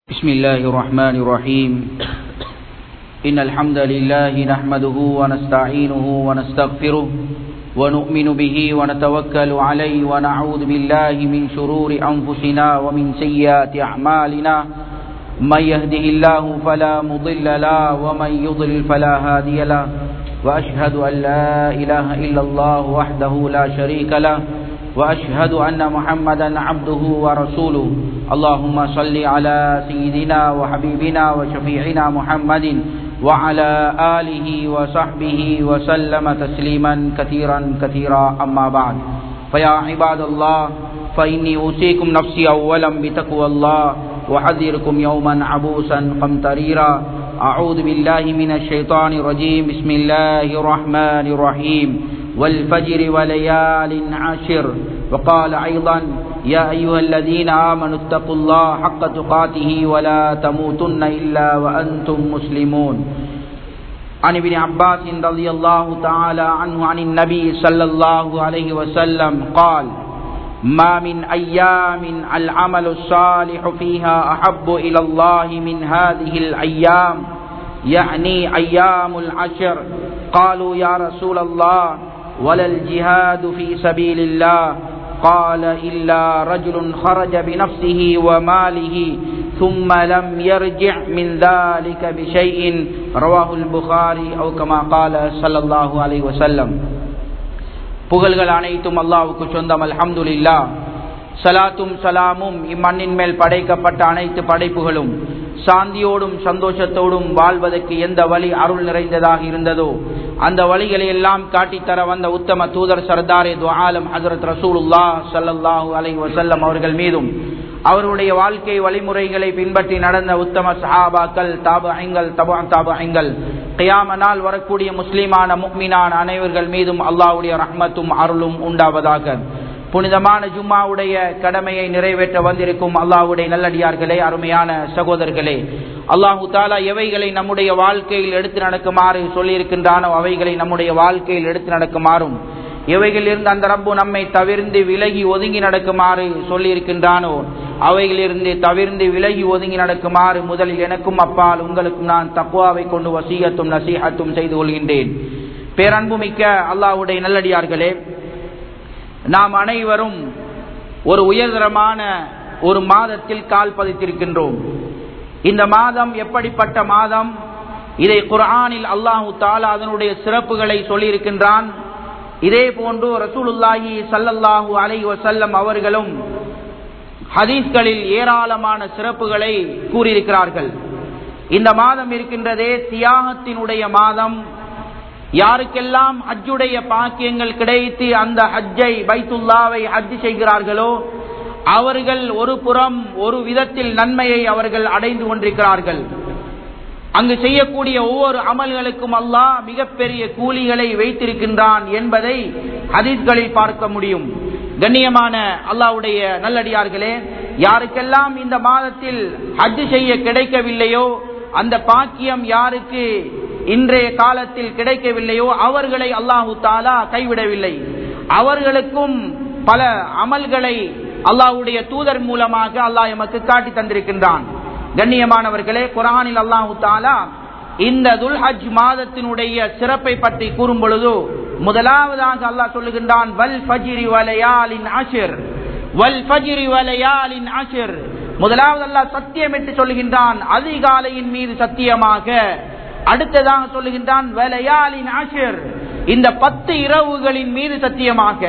بسم الله الرحمن الرحيم إن الحمد لله نحمده ونستعينه ونستغفره ونؤمن به ونتوكل عليه ونعوذ بالله من شرور أنفسنا ومن سيئات أعمالنا من يهده الله فلا مضل له ومن يضلل فلا هادي له وأشهد أن لا إله إلا الله وحده لا شريك له وأشهد أن محمدا عبده ورسوله اللهم صل على سيدنا وحبيبنا وشفيعنا محمد وعلى آله وصحبه وسلم تسليما كثيرا كثيرا أما بعد فيا عباد الله فإني أوصيكم نفسي أولا بتقوى الله وحذركم يوما عبوسا قمطريرا أعوذ بالله من الشيطان الرجيم بسم الله الرحمن الرحيم والفجر وليال عشر وقال أيضا يا أيها الذين آمنوا اتقوا الله حق تقاته ولا تموتن إلا وأنتم مسلمون عن ابن عباس رضي الله تعالى عنه عن النبي صلى الله عليه وسلم قال ما من أيام العمل الصالح فيها أحب إلى الله من هذه الأيام يعني أيام العشر قالوا يا رسول الله ولا الجهاد في سبيل الله قال إلا رجل خرج بنفسه وماله ثم لم يرجع من ذلك بشيء رواه البخاري أو كما قال صلى الله عليه وسلم புகழ்கள் அனைத்தும் அல்லாவுக்கு சொந்தம் அல்ஹம்துலில்லா சலாத்தும் சலாமும் இம்மண்ணின் மேல் படைக்கப்பட்ட அனைத்து படைப்புகளும் சாந்தியோடும் சந்தோஷத்தோடும் வாழ்வதற்கு எந்த வழி அருள் நிறைந்ததாக இருந்ததோ அந்த வழிகளை எல்லாம் காட்டித்தர வந்த உத்தம தூதர் சர்தாரே துவாலம் ஹசரத் ரசூலுல்லா சல்லல்லாஹூ அலை வசல்லம் அவர்கள் மீதும் அவருடைய வாழ்க்கை வழிமுறைகளை பின்பற்றி நடந்த உத்தம சஹாபாக்கள் தாபகங்கள் தபா தாபகங்கள் கியாமனால் வரக்கூடிய முஸ்லிமான முக்மினான அனைவர்கள் மீதும் அல்லாவுடைய ரஹ்மத்தும் அருளும் உண்டாவதாக புனிதமான ஜும்மாவுடைய கடமையை நிறைவேற்ற வந்திருக்கும் அல்லாஹுடைய நல்லடியார்களே அருமையான சகோதரர்களே அல்லாஹு தாலா எவைகளை நம்முடைய வாழ்க்கையில் எடுத்து நடக்குமாறு சொல்லியிருக்கின்றானோ அவைகளை நம்முடைய வாழ்க்கையில் எடுத்து நடக்குமாறும் எவைகளிலிருந்து அந்த ரப்பு நம்மை தவிர்ந்து விலகி ஒதுங்கி நடக்குமாறு சொல்லியிருக்கின்றானோ அவைகளிலிருந்து தவிர்ந்து விலகி ஒதுங்கி நடக்குமாறு முதலில் எனக்கும் அப்பால் உங்களுக்கும் நான் தக்குவாவை கொண்டு வசீகத்தும் நசீகத்தும் செய்து கொள்கின்றேன் பேரன்பு மிக்க அல்லாஹுடைய நல்லடியார்களே நாம் அனைவரும் ஒரு உயர்தரமான ஒரு மாதத்தில் கால் பதித்திருக்கின்றோம் இந்த மாதம் எப்படிப்பட்ட மாதம் இதை குரானில் அல்லாஹு தாலா அதனுடைய சிறப்புகளை சொல்லியிருக்கின்றான் இதே போன்று ரசூலுல்லாஹி சல்லல்லாஹூ அலை வசல்லம் அவர்களும் ஹதீஸ்களில் ஏராளமான சிறப்புகளை கூறியிருக்கிறார்கள் இந்த மாதம் இருக்கின்றதே தியாகத்தினுடைய மாதம் யாருக்கெல்லாம் ஹஜ்ஜுடைய பாக்கியங்கள் கிடைத்து அந்த ஹஜ்ஜை பைத்துல்லாவை ஹஜ் செய்கிறார்களோ அவர்கள் ஒரு புறம் ஒரு விதத்தில் நன்மையை அவர்கள் அடைந்து கொண்டிருக்கிறார்கள் அங்கு செய்யக்கூடிய ஒவ்வொரு அமல்களுக்கும் அல்லாஹ் மிகப்பெரிய கூலிகளை வைத்திருக்கின்றான் என்பதை ஹதீஸ்களில் பார்க்க முடியும் கண்ணியமான அல்லாவுடைய நல்லடியார்களே யாருக்கெல்லாம் இந்த மாதத்தில் ஹஜ் செய்ய கிடைக்கவில்லையோ அந்த பாக்கியம் யாருக்கு இன்றைய காலத்தில் கிடைக்கவில்லையோ அவர்களை அல்லாஹு தாலா கைவிடவில்லை அவர்களுக்கும் பல அமல்களை அல்லாஹுடைய தூதர் மூலமாக அல்லாஹ் எமக்கு காட்டி தந்திருக்கின்றான் கண்ணியமானவர்களே குரானில் அல்லாஹு தாலா இந்த துல் ஹஜ் மாதத்தினுடைய சிறப்பை பற்றி கூறும் பொழுது முதலாவதாக அல்லாஹ் சொல்லுகின்றான் வல் ஃபஜிரி வலையாலின் ஆஷிர் வல் ஃபஜிரி வலையாலின் ஆஷிர் முதலாவது அல்லாஹ் சத்தியம் என்று சொல்லுகின்றான் அதிகாலையின் மீது சத்தியமாக அடுத்ததாக சொல்லுகின்றான் வலையாலின் ஆஷிர் இந்த பத்து இரவுகளின் மீது சத்தியமாக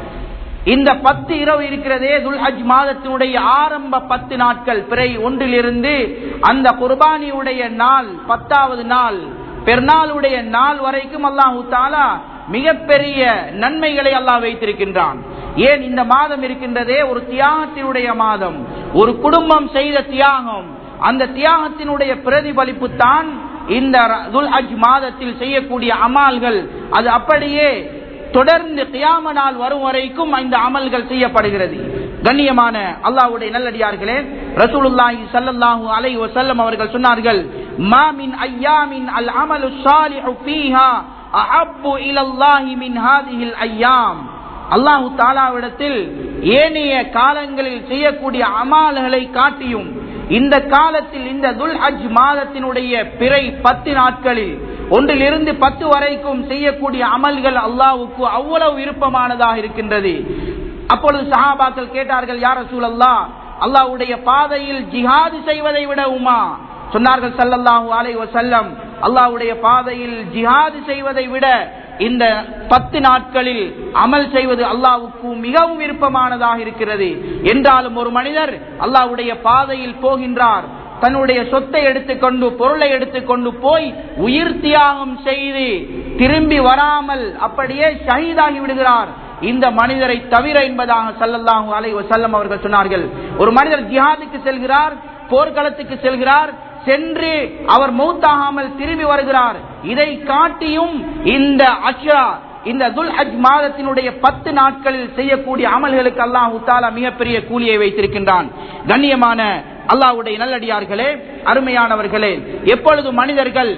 இந்த பத்து இரவு இருக்கிறதே துல்ஹஜ் மாதத்தினுடைய ஆரம்ப பத்து நாட்கள் பிறை ஒன்றிலிருந்து அந்த குர்பானியுடைய நாள் பத்தாவது நாள் பெருநாளுடைய நாள் வரைக்கும் அல்லாஹு தாலா மிகப்பெரிய நன்மைகளை அல்லாஹ் வைத்திருக்கின்றான் ஏன் இந்த மாதம் இருக்கின்றதே ஒரு தியாகத்தினுடைய மாதம் ஒரு குடும்பம் செய்த தியாகம் அந்த தியாகத்தினுடைய பிரதிபலிப்பு தான் இந்த துல் மாதத்தில் செய்யக்கூடிய அமால்கள் அது அப்படியே தொடர்ந்து கியாம நாள் வரும் வரைக்கும் இந்த அமல்கள் செய்யப்படுகிறது கண்ணியமான அல்லாவுடைய நல்லடியார்களே ரசூலுல்லாஹி சல்லல்லாஹு அலைஹி வஸல்லம் அவர்கள் சொன்னார்கள் மாமின் ஐயாமின் அல் அமலு ஸாலிஹு ஃபீஹா அஹப்பு இலல்லாஹி மின் ஹாதிஹில் ஐயாம் அல்லாஹு தாலாவிடத்தில் ஏனைய காலங்களில் செய்யக்கூடிய அமால்களை காட்டியும் இந்த காலத்தில் இந்த துல் ஹஜ் மாதத்தினுடைய பிறை பத்து நாட்களில் ஒன்றிலிருந்து பத்து வரைக்கும் செய்யக்கூடிய அமல்கள் அல்லாவுக்கு அவ்வளவு விருப்பமானதாக இருக்கின்றது அப்பொழுது சஹாபாக்கள் கேட்டார்கள் யார சூழல்லா அல்லாவுடைய பாதையில் ஜிஹாது செய்வதை விடவுமா சொன்னார்கள் சல்லல்லாஹு அலை வசல்லம் அல்லாவுடைய பாதையில் ஜிஹாது செய்வதை விட இந்த பத்து நாட்களில் அமல் செய்வது அல்லாவுக்கு மிகவும் விருப்பமானதாக இருக்கிறது என்றாலும் ஒரு மனிதர் அல்லாவுடைய பாதையில் போகின்றார் தன்னுடைய சொத்தை எடுத்துக்கொண்டு பொருளை எடுத்துக்கொண்டு போய் உயிர் தியாகம் செய்து திரும்பி வராமல் அப்படியே ஷஹீதாகி விடுகிறார் இந்த மனிதரை தவிர என்பதாக சல்லல்லாஹு அலை வசல்லம் அவர்கள் சொன்னார்கள் ஒரு மனிதர் ஜிஹாதுக்கு செல்கிறார் போர்க்களத்துக்கு செல்கிறார் சென்று அவர் மௌத்தாகாமல் திரும்பி வருகிறார் இதை காட்டியும் இந்த அஷ்ரா இந்த துல் ஹஜ் மாதத்தினுடைய பத்து நாட்களில் செய்யக்கூடிய அமல்களுக்கு அல்லாஹு தாலா மிகப்பெரிய கூலியை வைத்திருக்கின்றான் கண்ணியமான அல்லாஹுடைய நல்லடியார்களே அருமையானவர்களே எப்பொழுது மனிதர்கள்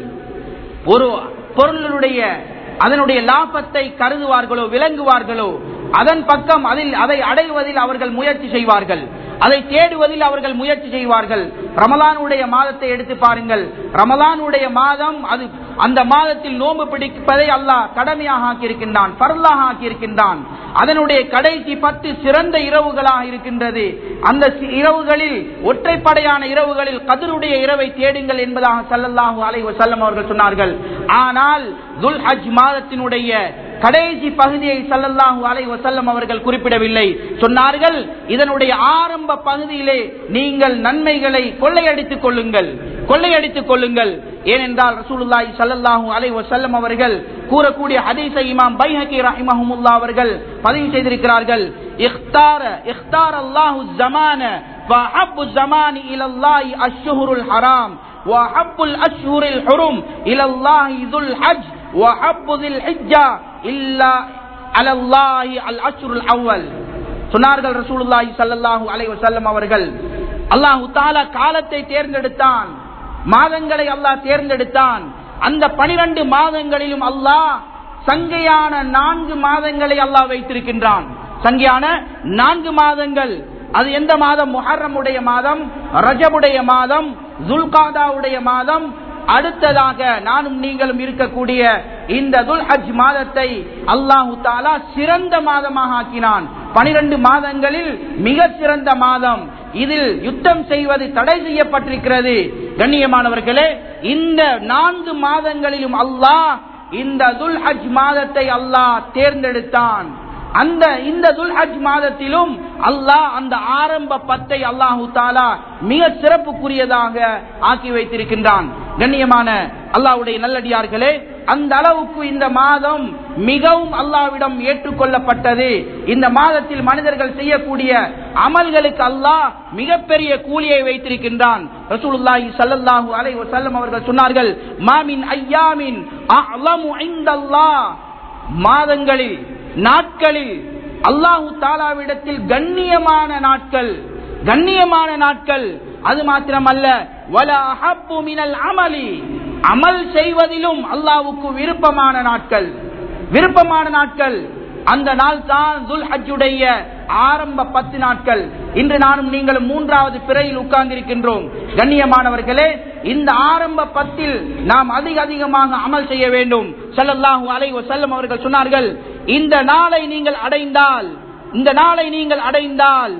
ஒரு பொருளுடைய அதனுடைய லாபத்தை கருதுவார்களோ விளங்குவார்களோ அதன் பக்கம் அதில் அதை அடைவதில் அவர்கள் முயற்சி செய்வார்கள் அதை தேடுவதில் அவர்கள் முயற்சி செய்வார்கள் ரமலானுடைய மாதத்தை எடுத்து பாருங்கள் ரமலானுடைய மாதம் அது அந்த மாதத்தில் நோன்பு பிடிப்பதை அல்லாஹ் கடமையாக ஆக்கியிருக்கின்றான் பரலாக ஆக்கியிருக்கின்றான் அதனுடைய கடைசி பத்து சிறந்த இரவுகளாக இருக்கின்றது அந்த இரவுகளில் ஒற்றைப்படையான இரவுகளில் கதருடைய இரவை தேடுங்கள் என்பதாக சல்லல்லாஹு அலை வசல்லம் அவர்கள் சொன்னார்கள் ஆனால் துல் ஹஜ் மாதத்தினுடைய கடைசி பகுதியை சல்லல்லாஹு அலை வசல்லம் அவர்கள் குறிப்பிடவில்லை சொன்னார்கள் இதனுடைய ஆரம்ப பகுதியிலே நீங்கள் நன்மைகளை கொள்ளையடித்துக் கொள்ளுங்கள் கொள்ளையடித்துக் கொள்ளுங்கள் ஏனென்றால் ரசூலுல்லாஹி ஸல்லல்லாஹு அலைஹி வஸல்லம் அவர்கள் கூறக்கூடிய ஹதீஸை இமாம் பைஹகி ரஹிமஹுல்லாஹ் அவர்கள் பதிவு செய்திருக்கிறார்கள் இக்தார இக்தார அல்லாஹு ஸமான وأحب الزمان إلى الله الشهر الحرام وأحب الأشهر الحرم إلى الله ذو الحج وأحب ذي الحجة إلا على الله الأشهر الأول சொன்னார்கள் ரசூலுல்லாஹி ஸல்லல்லாஹு அலைஹி வஸல்லம் அவர்கள் அல்லாஹ் தஆலா காலத்தை தேர்ந்தெடுத்தான் மாதங்களை அல்லாஹ் தேர்ந்தெடுத்தான் அந்த பனிரெண்டு மாதங்களிலும் அல்லாஹ் சங்கையான நான்கு மாதங்களை அல்லாஹ் வைத்திருக்கின்றான் சங்கையான நான்கு மாதங்கள் அது எந்த மாதம் முஹர்ரமுடைய மாதம் ரஜபுடைய மாதம் ஜுல்காதாவுடைய மாதம் அடுத்ததாக நானும் நீங்களும் இருக்கக்கூடிய இந்த துல் ஹஜ் மாதத்தை அல்லாஹு தாலா சிறந்த மாதமாக ஆக்கினான் பனிரெண்டு மாதங்களில் மிக சிறந்த மாதம் இதில் யுத்தம் செய்வது தடை செய்யப்பட்டிருக்கிறது கண்ணியமானவர்களே இந்த நான்கு மாதங்களிலும் அல்லாஹ் இந்த துல் ஹஜ் மாதத்தை அல்லாஹ் தேர்ந்தெடுத்தான் அந்த இந்த துல் ஹஜ் மாதத்திலும் அல்லாஹ் அந்த ஆரம்ப பத்தை அல்லாஹு தாலா மிக சிறப்புக்குரியதாக ஆக்கி வைத்திருக்கின்றான் கண்ணியமான அல்லாஹ்வுடைய நல்லடியார்களே அந்த அளவுக்கு இந்த மாதம் மிகவும் அல்லாவிடம் ஏற்றுக்கொள்ளப்பட்டது இந்த மாதத்தில் மனிதர்கள் செய்யக்கூடிய அமல்களுக்கு அல்லாஹ் மிகப்பெரிய கூலியை வைத்திருக்கின்றான் ரசூலுல்லாஹி ஸல்லல்லாஹு அலைஹி வஸல்லம் அவர்கள் சொன்னார்கள் மாமின் ஐயாமின் அஅலமு இந்தல்லாஹ் மாதங்களில் நாட்களில் அல்லாஹு தாலாவிடத்தில் கண்ணியமான நாட்கள் கண்ணியமான நாட்கள் அது மாத்திரமல்ல வல அஹப்பு மினல் அமலி அமல் செய்வதிலும் அல்லாவுக்கு விருப்பமான நாட்கள் விருப்பமான நாட்கள் அந்த நாள் தான் துல் ஹஜ்ஜுடைய ஆரம்ப பத்து நாட்கள் இன்று நானும் நீங்களும் மூன்றாவது பிறையில் உட்கார்ந்திருக்கின்றோம் கண்ணியமானவர்களே இந்த ஆரம்ப பத்தில் நாம் அதிக அதிகமாக அமல் செய்ய வேண்டும் ஸல்லல்லாஹு அலைஹி வஸல்லம் அவர்கள் சொன்னார்கள் இந்த நாளை நீங்கள் அடைந்தால் இந்த நாளை நீங்கள் அடைந்தால்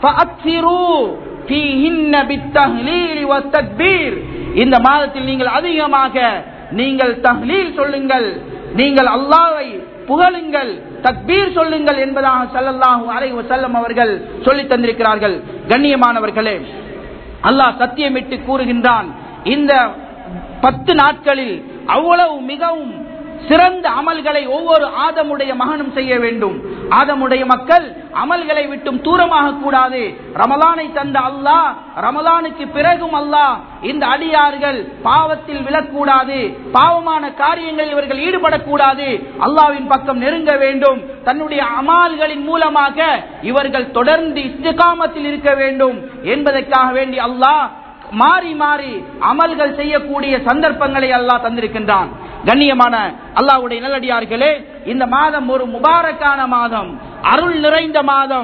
فأكثروا فيهن بالتهليل والتكبير இந்த மாதத்தில் நீங்கள் அதிகமாக நீங்கள் தஹ்லீல் சொல்லுங்கள் நீங்கள் அல்லாஹ்வை புகழுங்கள் தக்பீர் சொல்லுங்கள் என்பதாக ஸல்லல்லாஹு அலைஹி வஸல்லம் அவர்கள் சொல்லி தந்திருக்கிறார்கள் கண்ணியமானவர்களே அல்லாஹ் சத்தியமிட்டு கூறுகின்றான் இந்த பத்து நாட்களில் அவ்வளவு மிகவும் சிறந்த அமல்களை ஒவ்வொரு ஆதமுடைய மகனும் செய்ய வேண்டும் ஆதமுடைய மக்கள் அமல்களை விட்டும் தூரமாக கூடாது ரமலானை தந்த அல்லாஹ் ரமலானுக்கு பிறகும் அல்லாஹ் இந்த அடியார்கள் பாவத்தில் விழக்கூடாது பாவமான காரியங்களில் இவர்கள் ஈடுபடக்கூடாது அல்லாவின் பக்கம் நெருங்க வேண்டும் தன்னுடைய அமால்களின் மூலமாக இவர்கள் தொடர்ந்து இஸ்திகாமத்தில் இருக்க வேண்டும் என்பதற்காக வேண்டி அல்லாஹ் மாறி மாறி அமல்கள் செய்யக்கூடிய சந்தர்ப்பங்களை அல்லாஹ் தந்திருக்கின்றான் கண்ணியமான அல்லாஹ்வுடைய நல்லடியார்களே இந்த மாதம் ஒரு முபாரக்கான மாதம் அருள் நிறைந்த மாதம்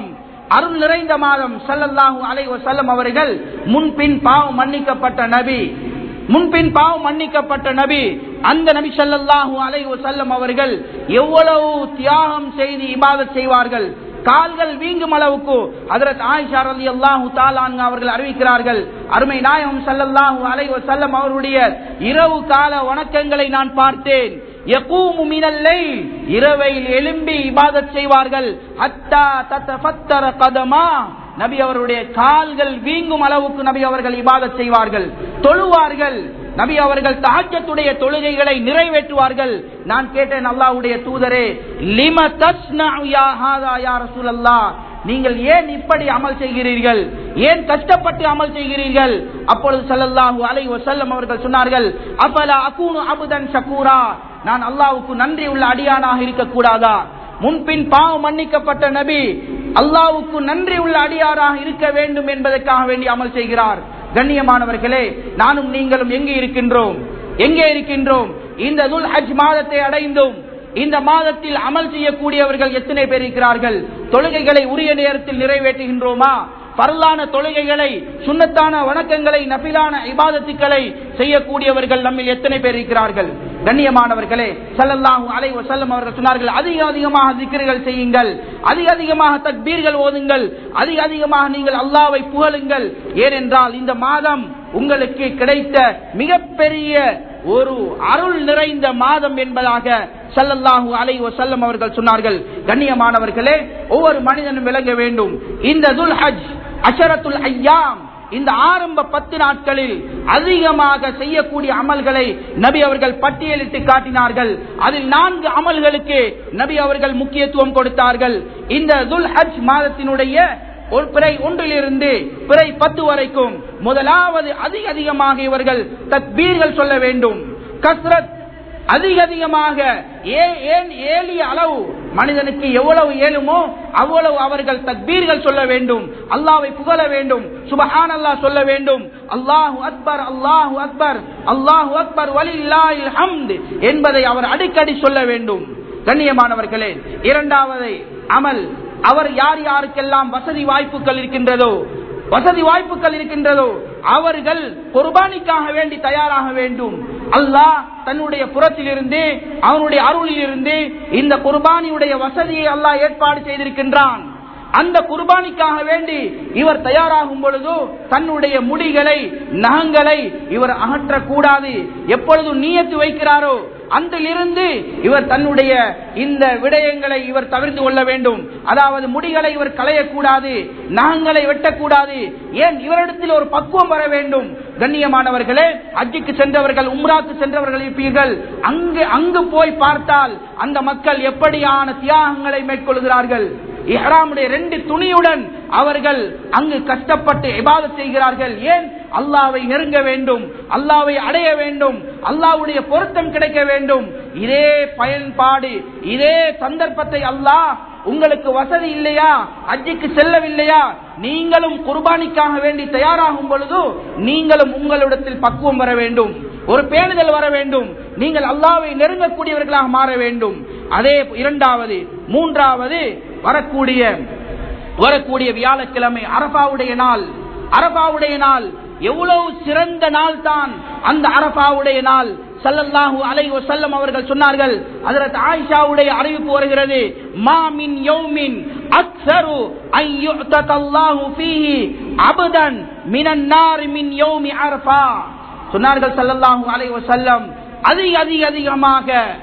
அருள் நிறைந்த மாதம் ஸல்லல்லாஹு அலைஹி வஸல்லம் அவர்கள் முன்பின் பாவம் மன்னிக்கப்பட்ட நபி முன்பின் பாவம் மன்னிக்கப்பட்ட நபி அந்த நபி ஸல்லல்லாஹு அலைஹி வஸல்லம் அவர்கள் எவ்வளவு தியாகம் செய்து இபாதத் செய்வார்கள் கால்கள் வீங்கும் அளவுக்கு ஹஜரத் ஆயிஷா ரலியல்லாஹு தஆலா அன்ஹா அவர்கள் அறிவிக்கிறார்கள் அருமை நாயகம் ஸல்லல்லாஹு அலைஹி வஸல்லம் அவருடைய இரவு கால வணக்கங்களை நான் பார்த்தேன் யகூமு மினல் லைல் இரவையில் எழும்பி இபாதத் செய்வார்கள் ஹத்தா தத்தஃபத்தர கதமா நபி அவருடைய கால்கள் வீங்கும் அளவுக்கு நபி அவர்கள் இபாதத் செய்வார்கள் தொழுவார்கள் நபி அவர்கள் தஹஜ்ஜத்துடைய தொழுகைகளை நிறைவேற்றுவார்கள் நான் கேட்டேன் அல்லாஹ்வுடைய தூதரே லிம தஸ்னஉ யா ஹாதா யா ரசூலல்லாஹ் நீங்கள் ஏன் இப்படி அமல் செய்கிறீர்கள் ஏன் கஷ்டப்பட்டு அமல் செய்கிறீர்கள் அப்பொழுது ஸல்லல்லாஹு அலைஹி வஸல்லம் அவர்கள் சொன்னார்கள் அஃபலா அகூனு அபுதன் ஷகூரா நான் அல்லாஹ்வுக்கு நன்றி உள்ள அடியானாக இருக்க கூடாதா முன்பின் பாவம் மன்னிக்கப்பட்ட நபி அல்லாஹ்வுக்கு நன்றி உள்ள அடியாராக இருக்க வேண்டும் என்பதற்காக வேண்டி அமல் செய்கிறார் கண்ணியமானவர்களே நானும் நீங்களும் எங்கே இருக்கின்றோம் எங்கே இருக்கின்றோம் இந்த துல் ஹஜ் மாதத்தை அடைந்தோம் இந்த மாதத்தில் அமல் செய்யக்கூடியவர்கள் எத்தனை பேர் இருக்கிறார்கள் தொழுகைகளை உரிய நேரத்தில் நிறைவேற்றுகின்றோமா பரலான தொழுகைகளை சுண்ணத்தான வணக்கங்களை நபிலான இபாதத்துக்களை செய்யக்கூடியவர்கள் நம்மில் எத்தனை பேர் இருக்கிறார்கள் கண்ணியமானவர்களே ஸல்லல்லாஹு அலைஹி வஸல்லம் அவர்கள் சொன்னார்கள் அதிக அதிகமாக திக்ர்கள் செய்யுங்கள் அதிக அதிகமாக தக்பீர்கள் ஓதுங்கள் அதிக அதிகமாக நீங்கள் அல்லாஹ்வை புகழுங்கள் ஏனென்றால் இந்த மாதம் உங்களுக்கு கிடைத்த மிகப்பெரிய ஒரு அருள் நிறைந்த மாதம் என்பதாக ஸல்லல்லாஹு அலைஹி வஸல்லம் அவர்கள் சொன்னார்கள் கண்ணியமானவர்களே ஒவ்வொரு மனிதனும் விளங்க வேண்டும் இந்த துல் ஹஜ் அஷரத்துல் ஐயாம் இந்த ஆரம்ப பத்து நாட்களில் அதிகமாக செய்யக்கூடிய அமல்களை நபி அவர்கள் பட்டியலிட்டு காட்டினார்கள் அதில் நான்கு அமல்களுக்கு நபி அவர்கள் முக்கியத்துவம் கொடுத்தார்கள் இந்த துல் ஹஜ் மாதத்தினுடைய ஒரு பிறை ஒன்றிலிருந்து பிறை பத்து வரைக்கும் முதலாவது அதிக அதிகமாக இவர்கள் தக்பீர்கள் சொல்ல வேண்டும் கஸ்ரத் அதிக அதிகமாக ஏ- ஏன் ஏழிய அளவு மனிதனுக்கு எவ்வளவு ஏழுமோ அவ்வளவு அவர்கள் தக்பீர்கள் சொல்ல வேண்டும் அல்லாவை புகழ வேண்டும் சுபஹான் அல்லாஹ் சொல்ல வேண்டும் அல்லாஹு அக்பர் அல்லாஹு அக்பர் அல்லாஹு அக்பர் வலில்லாஹில் ஹம்த் என்பதை அவர் அடிக்கடி சொல்ல வேண்டும் கண்ணியமானவர்களே இரண்டாவது அமல் அவர் யார் யாருக்கெல்லாம் வசதி வாய்ப்புகள் இருக்கின்றதோ வசதி வாய்ப்புகள் இருக்கின்றதோ அவர்கள் குர்பானிக்காக வேண்டி தயாராக வேண்டும் அல்லாஹ் தன்னுடைய புறத்திலிருந்து அவனுடைய அருளிலிருந்து இந்த குர்பானியுடைய வசதியை அல்லாஹ் ஏற்பாடு செய்திருக்கின்றான் அந்த குர்பானிக்காக வேண்டி இவர் தயாராகும் பொழுது தன்னுடைய முடிகளை நகங்களை இவர் அகற்றக்கூடாது எப்பொழுது நீயத்து வைக்கிறாரோ அந்திலிருந்து இவர் தன்னுடைய இந்த விடயங்களை இவர் தவிர்த்து கொள்ள வேண்டும் அதாவது முடிகளை இவர் களையக்கூடாது நகங்களை வெட்டக்கூடாது ஏன் இவரிடத்தில் ஒரு பக்குவம் வர வேண்டும் கண்ணியமானவர்களே அஜிக்கு சென்றவர்கள் உம்ராக்கு சென்றவர்கள் இருப்பீர்கள் அங்கு அங்கு போய் பார்த்தால் அந்த மக்கள் எப்படியான தியாகங்களை மேற்கொள்கிறார்கள் இஹ்ராமுடைய ரெண்டு துணியுடன் அவர்கள் அங்கு கஷ்டப்பட்டு இபாதத் செய்கிறார்கள் ஏன் அல்லாவை நெருங்க வேண்டும் அல்லாவை அடைய வேண்டும் அல்லாவுடைய பொருத்தம் கிடைக்க வேண்டும் இதே பயன்பாடு இதே சந்தர்ப்பத்தை அல்லாஹ் உங்களுக்கு வசதி இல்லையா அஜிக்கு செல்லவில்லையா நீங்களும் குர்பானிக்காக வேண்டி தயாராகும் பொழுது நீங்களும் உங்களிடத்தில் பக்குவம் வர வேண்டும் ஒரு பேணுதல் வர வேண்டும் நீங்கள் அல்லாவை நெருங்கக்கூடியவர்களாக மாற வேண்டும் அதே இரண்டாவது மூன்றாவது வரக்கூடிய வரக்கூடிய வியாழக்கிழமை அரபாவுடைய நாள் அரபாவுடைய நாள் எவ்வளவு சிறந்த நாள் தான் அந்த அரபாவுடைய நாள் சல்லல்லாஹு அலைஹி வஸல்லம் அவர்கள் சொன்னார்கள் ஹஜரத் ஆயிஷாவுடைய அறிவிப்பு வருகிறது மா மின் யௌமின் அக்ஸரு அன் யுஅதல்லாஹு ஃபீஹி அபதன் மினன் நார் மின் யௌமி அரஃபா சொன்னார்கள் சல்லல்லாஹு அலைஹி வஸல்லம் அதிக அதிக அதிகமாக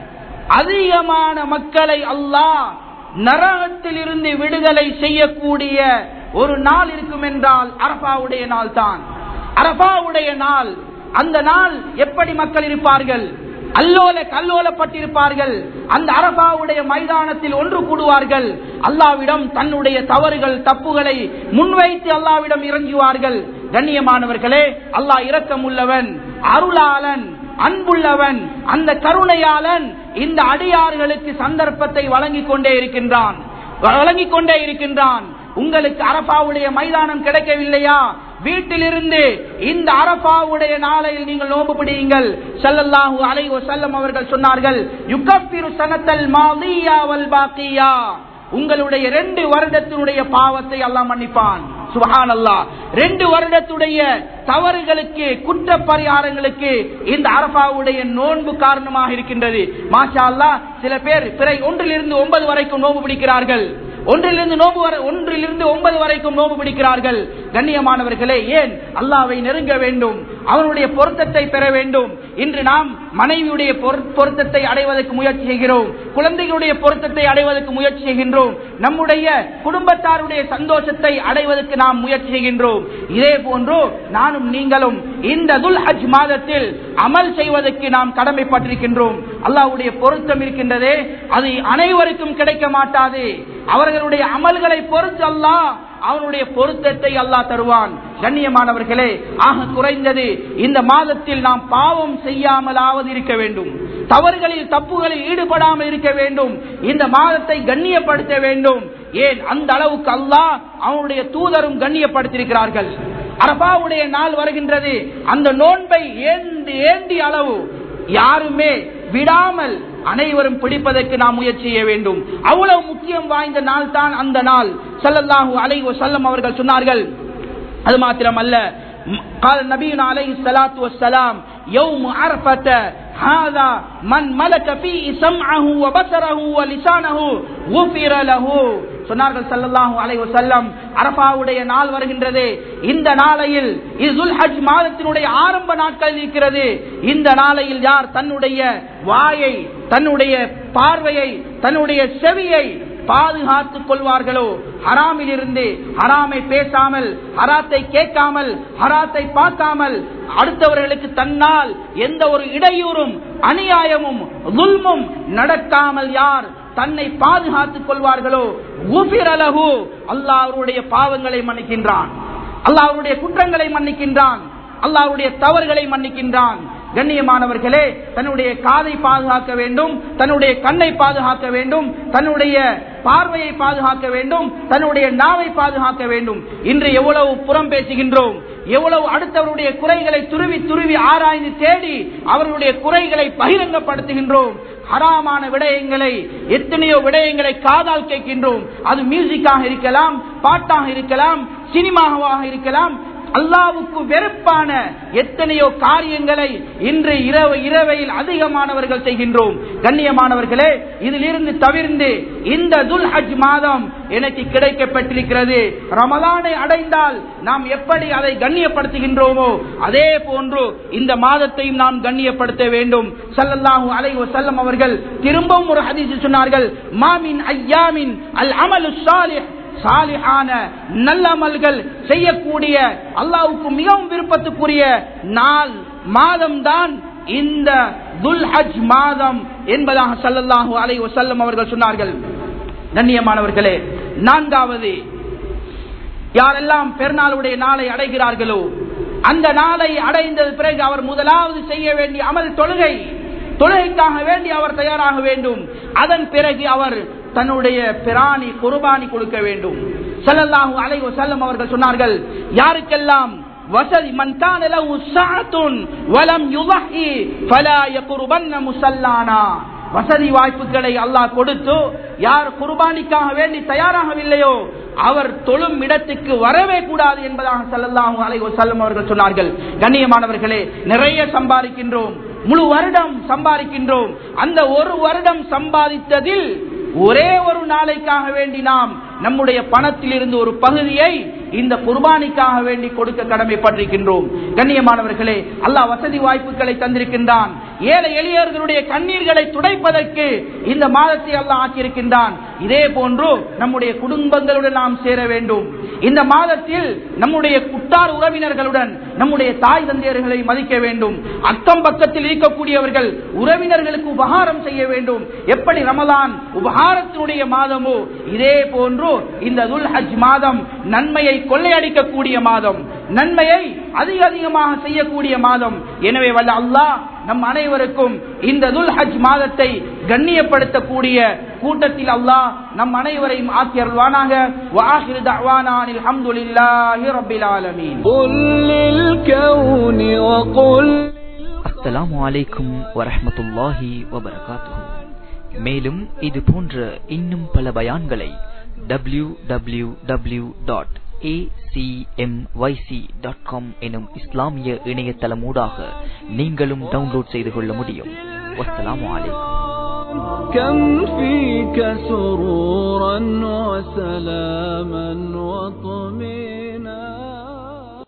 அதிகமான மக்களை அல்லாஹ் நரகத்தில் இருந்து விடுதலை செய்யக்கூடிய ஒரு நாள் இருக்கும் என்றால் அரபாவுடைய நாள் தான் அரபாவுடைய நாள் அந்த நாள் எப்படி மக்கள் இருப்பார்கள் அல்லோல கல்லோலப்பட்டிருப்பார்கள் அந்த அரபாவுடைய மைதானத்தில் ஒன்று கூடுவார்கள் அல்லாவிடம் தன்னுடைய தவறுகள் தப்புகளை முன்வைத்து அல்லாவிடம் இறங்குவார்கள் கண்ணியமானவர்களே அல்லாஹ் இரக்கம் உள்ளவன் அருளாளன் அன்புள்ளவன் அந்த கருணையாளன் இந்த அடியார்களுக்கு சந்தர்ப்பத்தை வழங்கிக் கொண்டே இருக்கின்றான் வழங்கிக் கொண்டே இருக்கின்றான் உங்களுக்கு அரபாவுடைய மைதானம் கிடைக்கவில்லையா வீட்டிலிருந்து இந்த அரபாவுடைய நாளையில் நீங்கள் நோம்பு பிடியுங்கள் ஸல்லல்லாஹு அலைஹி வஸல்லம் அவர்கள் சொன்னார்கள் யுகஃபிரு சனத்தல் மாதியா வல் பாக்கியா உங்களுடைய ரெண்டு வருடத்தினுடைய பாவத்தை அல்லாஹ் மன்னிப்பான் சுபஹான் அல்லாஹ் ரெண்டு வருடத்துடைய தவறுகளுக்கு குற்ற பரிகாரங்களுக்கு இந்த அரபாவுடைய நோன்பு காரணமாக இருக்கின்றது மாஷா அல்லாஹ் சில பேர் பிறை ஒன்றிலிருந்து ஒன்பது வரைக்கும் நோன்பு பிடிக்கிறார்கள் ஒன்றிலிருந்து நோம்பு வரை ஒன்றிலிருந்து ஒன்பது வரைக்கும் நோம்பு பிடிக்கிறார்கள் கண்ணியமானவர்களே ஏன் அல்லாவை நெருங்க வேண்டும் அவனுடைய பொருத்தத்தை பெற வேண்டும் இன்று நாம் மனைவியுடைய பொரு- பொருத்தத்தை அடைவதற்கு முயற்சி செய்கிறோம் குழந்தைகளுடைய பொருத்தத்தை அடைவதற்கு முயற்சி செய்கின்றோம் நம்முடைய குடும்பத்தாருடைய சந்தோஷத்தை அடைவதற்கு நாம் முயற்சி செய்கின்றோம் இதே போன்று நானும் நீங்களும் இந்த துல் ஹஜ் மாதத்தில் அமல் செய்வதற்கு நாம் கடமைப்பட்டிருக்கின்றோம் அல்லாஹ்வுடைய பொருத்தம் இருக்கின்றதே அது அனைவருக்கும் கிடைக்க மாட்டாது அவர்களுடைய அமல்களை பொறுத்து அல்லாஹ் அவனுடைய பொருத்தத்தை அல்லாஹ் தருவான் கண்ணியமானவர்களே ஆக குறைந்தது இந்த மாதத்தில் நாம் பாவம் செய்யாமலாவது இருக்க வேண்டும் தவறுகளில் தப்புகளில் ஈடுபடாமல் இருக்க வேண்டும் இந்த மாதத்தை கண்ணியப்படுத்த வேண்டும் ஏன் அந்த அளவுக்கு அல்லாஹ் அவனுடைய தூதரும் கண்ணியப்படுத்தியிருக்கிறார்கள் அரபாவுடைய நாள் வருகின்றது அந்த நோன்பை ஏந்தி ஏந்தி அளவு யாருமே விடாமல் அனைவரும் பிடிப்பதற்கு நாம் முயற்சி செய்ய வேண்டும் அவ்வளவு முக்கியம் வாய்ந்த நாள் தான் அந்த நாள் ஸல்லல்லாஹு அலைஹி வஸல்லம் அவர்கள் சொன்னார்கள் அது மாத்திரமல்ல ம், قال نبينا عليه الصلاة والسلام يوم عرفة هذا من ملك فيه سمعه وبصره ولسانه غفر له சொன்னார்கள் ஸல்லல்லாஹு அலைஹி வஸல்லம் அரபாவுடைய நாள் வருகின்றது இந்த நாளையில் இசுல் ஹஜ் மாதத்தினுடைய ஆரம்ப நாட்கள் இருக்கிறது இந்த நாளையில் யார் தன்னுடைய வாயை தன்னுடைய பார்வையை தன்னுடைய செவியை பாதுகாத்துக் கொள்வார்களோ ஹராமில் இருந்து ஹராமை பேசாமல் ஹராத்தை கேட்காமல் ஹராத்தை பார்க்காமல் அடுத்தவர்களுக்கு தன்னால் எந்த ஒரு இடையூறும் அநியாயமும் துல்மும் நடக்காமல் யார் தன்னை பாதுகாத்துக் கொள்வார்களோ உபிரலகு அல்லாஹ் அவருடைய பாவங்களை மன்னிக்கின்றான் அல்லாஹ் அவருடைய குற்றங்களை மன்னிக்கின்றான் அல்லாஹ் அவருடைய தவறுகளை மன்னிக்கின்றான் கண்ணியமானவர்களே தன்னுடைய காதை பாதுகாக்க வேண்டும் தன்னுடைய கண்ணை பாதுகாக்க வேண்டும் தன்னுடைய பார்வையை பாதுகாக்க வேண்டும் தன்னுடைய நாவை பாதுகாக்க வேண்டும் இன்று எவ்வளவு புறம் பேசுகின்றோம் எவ்வளவு அடுத்தவருடைய குறைகளை துருவி துருவி ஆராய்ந்து தேடி அவர்களுடைய குறைகளை பகிரங்கப்படுத்துகின்றோம் ஹராமான விடயங்களை எத்தனையோ விடயங்களை காதால் கேட்கின்றோம் அது மியூசிக்காக இருக்கலாம் பாட்டாக இருக்கலாம் சினிமாவாக இருக்கலாம் அல்லாவுக்கு வெறுப்பான எத்தனையோ காரியங்களை இன்று இரவு இரவையில் அதிகமானவர்கள் செய்கின்றோம் கண்ணியமானவர்களே இதிலிருந்து தவிர்ந்து இந்த துல் ஹஜ் மாதம் எனக்கு கிடைக்கப்பட்டிருக்கிறது ரமலானை அடைந்தால் நாம் எப்படி அதை கண்ணியப்படுத்துகின்றோமோ அதே போன்று இந்த மாதத்தையும் நாம் கண்ணியப்படுத்த வேண்டும் ஸல்லல்லாஹு அலைஹி வஸல்லம் அவர்கள் திரும்பவும் ஒரு ஹதீஸ் சொன்னார்கள் மாமின் ஐயாமின் அல் அமலு ஸாலிஹ் சாலிஹான நல்லமல்கள் செய்யக்கூடிய அல்லாவுக்கு மிகவும் விருப்பத்துக்குரிய நாள் மாதம் தான் இந்த துல் ஹஜ் மாதம் என்பதாக ஸல்லல்லாஹு அலைஹி வஸல்லம் அவர்கள் சொன்னார்கள் கண்ணியமானவர்களே நான்காவது யாரெல்லாம் பெருநாளுடைய நாளை அடைகிறார்களோ அந்த நாளை அடைந்தது பிறகு அவர் முதலாவது செய்ய வேண்டிய அமல் தொழுகை தொழுகைக்காக வேண்டி அவர் தயாராக வேண்டும் அதன் பிறகு அவர் தன்னுடைய பிராணி குர்பானி கொடுக்க வேண்டும் ஸல்லல்லாஹு அலைஹி வஸல்லம் அவர்கள் சொன்னார்கள் யாருக்கெல்லாம் வசதி மன் கான லஹு ஸஅத்துன் வலம் யுضحி ஃபலா யக்ருபன்ன முஸல்லானா வசதி வாய்ப்புகளை அல்லாஹ் கொடுத்து யார் குர்பானிக்காக வேண்டி தயாராகவில்லையோ அவர் தொழும் இடத்துக்கு வரவே கூடாது என்பதாக ஸல்லல்லாஹு அலைஹி வஸல்லம் அவர்கள் சொன்னார்கள் கண்ணியமானவர்களே நிறைய சம்பாதிக்கின்றோம் முழு வருடம் சம்பாதிக்கின்றோம் அந்த ஒரு வருடம் சம்பாதித்ததில் ஒரே ஒரு நாளைக்காக வேண்டி நாம் நம்முடைய பணத்தில் இருந்து ஒரு பகுதியை இந்த குர்பானிக்காக வேண்டி கொடுக்க கடமைப்பட்டிருக்கின்றோம் கண்ணியமானவர்களே அல்லாஹ் வசதி வாய்ப்புகளை தந்திருக்கின்றான் ஏழை எளியவர்களுடைய கண்ணீர்களை துடைப்பதற்கு இந்த மாதத்தை அல்லாஹ் ஆக்கியிருக்கின்றான் இதே போன்று நம்முடைய குடும்பங்களுடன் நாம் சேர வேண்டும் இந்த மாதத்தில் நம்முடைய குட்டார் உறவினர்களுடன் நம்முடைய தாய் தந்தையர்களை மதிக்க வேண்டும் அக்கம் பக்கத்தில் இருக்கக்கூடியவர்கள் உறவினர்களுக்கு உபகாரம் செய்ய வேண்டும் எப்படி ரமலான் உபகாரத்தினுடைய மாதமோ இதே போன்று இந்த துல் ஹஜ் மாதம் நன்மையை கொள்ளையடிக்கக்கூடிய மாதம் நன்மையை அதிக அதிகமாக செய்யக்கூடிய மாதம் எனவே வல்ல அல்லாஹ் நம் அனைவருக்கும் இந்த துல் ஹஜ் மாதத்தை கண்ணியப்படுத்தக்கூடிய கூட்டத்தில் அல்லாஹ் நம் அனைவரையும் ஆக்கி அருள்வானாக வாஹிர் தஅவானானில் ஹம்துலில்லாஹி ரப்பில் ஆலமீன் قل للكون وقل அஸ்ஸலாமு அலைக்கும் வரஹ்மத்துல்லாஹி வபரகாத்துஹு மேலும் இது போன்ற இன்னும் பல பயான்களை டபிள்யூ டபிள்யூ டபிள்யூ டாட் எனும் இஸ்லாமிய இணையதளமூடாக நீங்களும் டவுன்லோட் செய்து கொள்ள முடியும் வஸ்ஸலாமு அலைக்கும் كم فيك سرورا وسلاما وطمينا